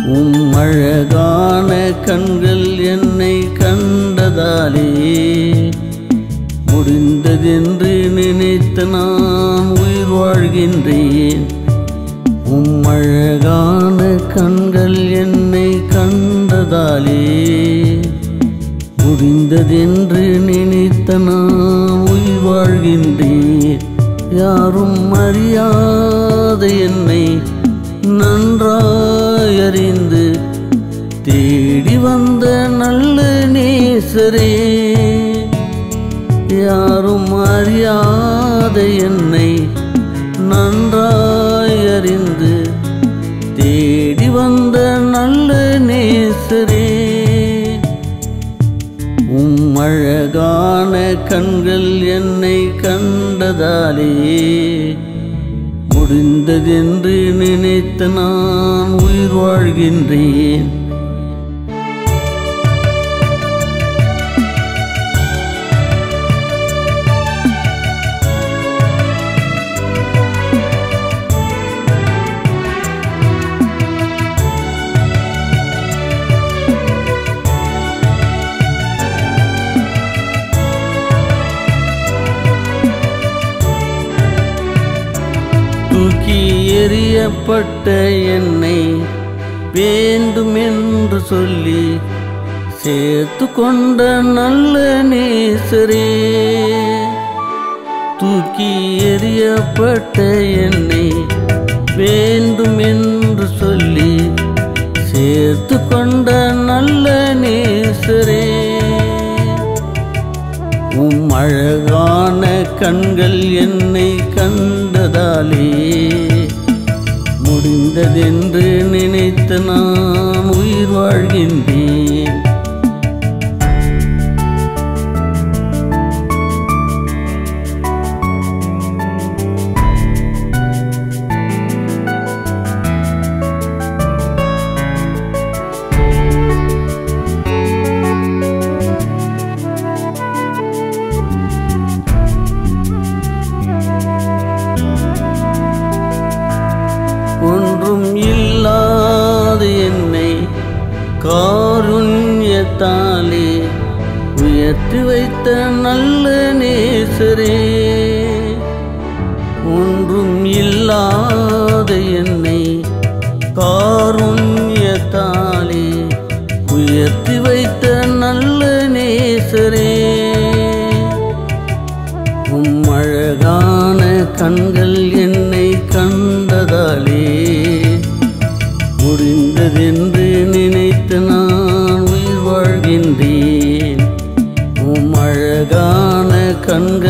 உம் அழகான கண்கள் என்னை கண்டதாலே முடிந்ததென்று நினைத்து நான் உயிர் வாழ்கின்றேன் உம் அழகான கண்கள் என்னை கண்டதாலே முடிந்ததென்று நினைத்த நான் உயிர் வாழ்கின்றேன் யாரும் அறியாத என்னை நன்றாய் அறிந்து தேடி வந்த நல்ல நேசரே யாரும் அறியாத என்னை நன்றாய் அறிந்து தேடி வந்த நல்ல நேசரே உம் அழகான கண்கள் என்னை கண்டதாலே முடிந்ததென்று நினைத்து நான் உயிர் வாழ்கின்றேன் தூக்கி எறியப்பட்ட என்னை வேண்டுமென்று சொல்லி சேர்த்து கொண்ட நல்ல நேசரே தூக்கி எறியப்பட்ட என்னை வேண்டுமென்று சொல்லி சேர்த்து கொண்ட நல்ல நேசரே உம் அழகான கண்கள் என்னை கண்டதாலே முடிந்ததென்று நினைத்து நான் உயிர் வாழ்கின்றேன் ஒன்றும் இல்லாத என்னை காருண்யத்தாலே உயர்த்தி வைத்த நல்ல நேசரே ஒன்றும் இல்லாத என்னை காருண்யத்தாலே உயர்த்தி வைத்த நல்ல நேசரே உம் அழகான கண்கள் என்னை கண்டதாலே முடிந்ததென்று நினைத்து நான் உயிர் வாழ்கின்றேன் உம் அழகான கண்கள்